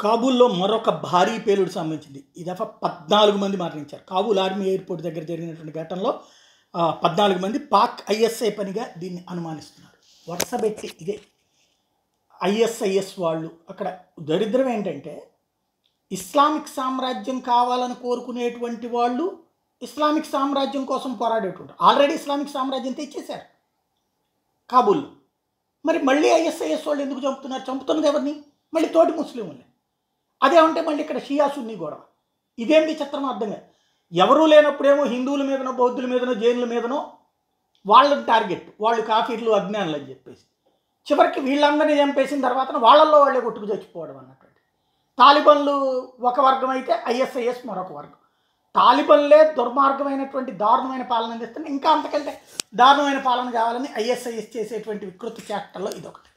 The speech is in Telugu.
కాబూల్లో మరొక భారీ పేలుడు సంబంధించింది ఈ దఫా పద్నాలుగు మంది మరణించారు కాబూల్ ఆర్మీ ఎయిర్పోర్ట్ దగ్గర జరిగినటువంటి ఘటనలో ఆ, పద్నాలుగు మంది పాక్ ఐఎస్ఐ పనిగా దీన్ని అనుమానిస్తున్నారు వరుసపెట్టి ఇదే ఐఎస్ఐఎస్ వాళ్ళు అక్కడ దరిద్రం ఏంటంటే ఇస్లామిక్ సామ్రాజ్యం కావాలని కోరుకునేటువంటి వాళ్ళు ఇస్లామిక్ సామ్రాజ్యం కోసం పోరాడేటువంటి ఆల్రెడీ ఇస్లామిక్ సామ్రాజ్యం తెచ్చేశారు కాబూల్లో మరి మళ్ళీ ఐఎస్ఐఎస్ వాళ్ళు ఎందుకు చంపుతున్నారు చంపుతున్నది ఎవరిని మళ్ళీ తోటి ముస్లింలే అదే ఉంటే మళ్ళీ ఇక్కడ షియా సున్నీ గొడవ ఇదేం విచిత్రం అర్థం కాదు ఎవరూ లేనప్పుడేమో హిందువుల మీదనో బౌద్ధుల మీదనో జైనుల మీదనో వాళ్ళని టార్గెట్ వాళ్ళు కాఫీర్లు అజ్ఞానులు అని చెప్పేసి చివరికి వీళ్ళందరినీ చంపేసిన తర్వాత వాళ్ళల్లో వాళ్ళే కొట్టుకు చచ్చిపోవడం అన్నటువంటి తాలిబన్లు ఒక వర్గం అయితే ఐఎస్ఐఎస్ మరొక వర్గం తాలిబన్లే దుర్మార్గమైనటువంటి దారుణమైన పాలన అందిస్తే ఇంకా అంతకంటే దారుణమైన పాలన కావాలని ఐఎస్ఐఎస్ చేసేటువంటి వికృతి చేష్టల్లో ఇదొకటి